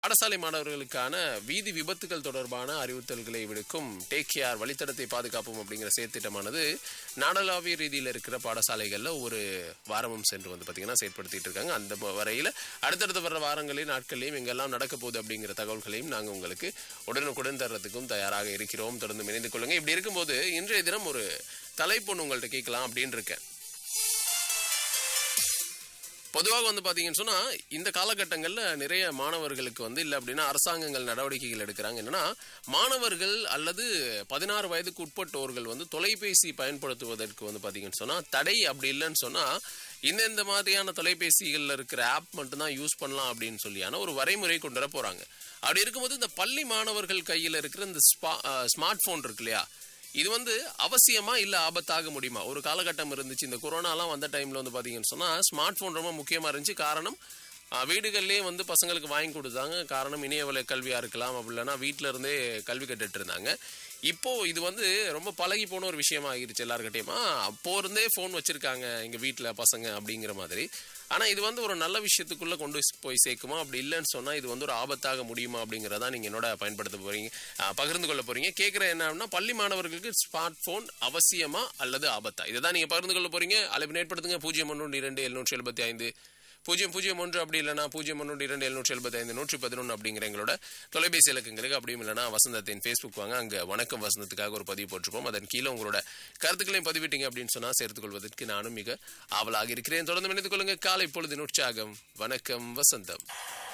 பாடசாலை மாணவர்களுக்கான வீதி விபத்துகள் தொடர்பான அறிவுறுத்தல்களை விடுக்கும் டேக் கேர் வழித்தடத்தை பாதுகாப்போம் அப்படிங்கிற செயற்திட்டமானது நாடளாவிய ரீதியில் இருக்கிற பாடசாலைகளில் ஒரு வாரமும் சென்று வந்து பார்த்தீங்கன்னா செயற்படுத்திட்டு இருக்காங்க அந்த ம- வரையில அடுத்தடுத்த வர வாரங்களையும் நாட்களையும் எங்கெல்லாம் நடக்க போகுது அப்படிங்கிற தகவல்களையும் நாங்கள் உங்களுக்கு உடனுக்குடன் தர்றதுக்கும் தயாராக இருக்கிறோம் தொடர்ந்து இணைந்து கொள்ளுங்க இப்படி இருக்கும்போது இன்றைய தினம் ஒரு தலைப்பொண்ணு உங்கள்கிட்ட கேட்கலாம் அப்படின்னு இருக்கேன் பொதுவாக வந்து பார்த்தீங்கன்னு சொன்னால் இந்த காலகட்டங்களில் நிறைய மாணவர்களுக்கு வந்து இல்லை அப்படின்னா அரசாங்கங்கள் நடவடிக்கைகள் எடுக்கிறாங்க என்னன்னா மாணவர்கள் அல்லது பதினாறு வயதுக்கு உட்பட்டோர்கள் வந்து தொலைபேசி பயன்படுத்துவதற்கு வந்து பார்த்தீங்கன்னு சொன்னால் தடை அப்படி இல்லைன்னு சொன்னால் இந்தந்த மாதிரியான தொலைபேசிகளில் இருக்கிற ஆப் மட்டும்தான் யூஸ் பண்ணலாம் அப்படின்னு சொல்லியான ஒரு வரைமுறை கொண்டு வர போகிறாங்க அப்படி இருக்கும்போது இந்த பள்ளி மாணவர்கள் கையில் இருக்கிற இந்த ஸ்பா ஸ்மார்ட் ஃபோன் இருக்கு இல்லையா இது வந்து அவசியமா இல்ல ஆபத்தாக முடியுமா ஒரு காலகட்டம் இருந்துச்சு இந்த கொரோனாலாம் வந்த டைம்ல வந்து பாத்தீங்கன்னு சொன்னா ஸ்மார்ட் போன் ரொம்ப முக்கியமா இருந்துச்சு காரணம் அஹ், வீடுகள்லயே வந்து பசங்களுக்கு வாங்கி கொடுத்தாங்க காரணம் இணையவழி கல்வியா இருக்கலாம் அப்படி இல்லைன்னா வீட்ல இருந்தே கல்வி கற்றுட்டு இருந்தாங்க இப்போ இது வந்து ரொம்ப பழகி போன ஒரு விஷயமா ஆகிருச்சு எல்லாருக்கிட்டையுமா அப்போ இருந்தே ஃபோன் வச்சிருக்காங்க எங்க வீட்ல பசங்க அப்படிங்கிற மாதிரி ஆனா இது வந்து ஒரு நல்ல விஷயத்துக்குள்ள கொண்டு போய் சேர்க்குமா அப்படி இல்லைன்னு சொன்னா இது வந்து ஒரு ஆபத்தாக முடியுமா அப்படிங்கறதா நீங்க என்னோட பயன்படுத்த போறீங்க அஹ், பகிர்ந்து கொள்ள போறீங்க கேட்குற என்ன அப்படின்னா பள்ளி மாணவர்களுக்கு ஸ்மார்ட் போன் அவசியமா அல்லது ஆபத்தா இதுதான் நீங்க பகிர்ந்து கொள்ள போறீங்க அழைப்பு ஏற்படுத்துங்க பூஜ்ஜியம் ஒன்று இரண்டு எழுநூற்றி எழுபத்தி ஐந்து பூஜ்ஜியம் பூஜ்ஜியம் ஒன்று அப்படி இல்லைனா பூஜ்ஜியம் ஒன்று இரண்டு எழுநூற்றி எழுபத்தி ஐந்து நூற்றி பதினொன்று அப்படிங்கிற எங்களோட தொலைபேசி இலக்கங்களுக்கு அப்படியும் இல்லைனா வசந்தத்தின் ஃபேஸ்புக் வாங்க அங்கே வணக்கம் வசந்தத்துக்காக ஒரு பதிவு போட்டிருப்போம் அதன் கீழே உங்களோட கருத்துக்களையும் பதிவிட்டீங்க அப்படின்னு சொன்னால் சேர்த்துக் கொள்வதற்கு நானும் மிக ஆவலாக இருக்கிறேன் தொடர்ந்து இணைத்துக் கொள்ளுங்க காலை பொழுதின் உற்சாகம் வணக்கம் வசந்தம்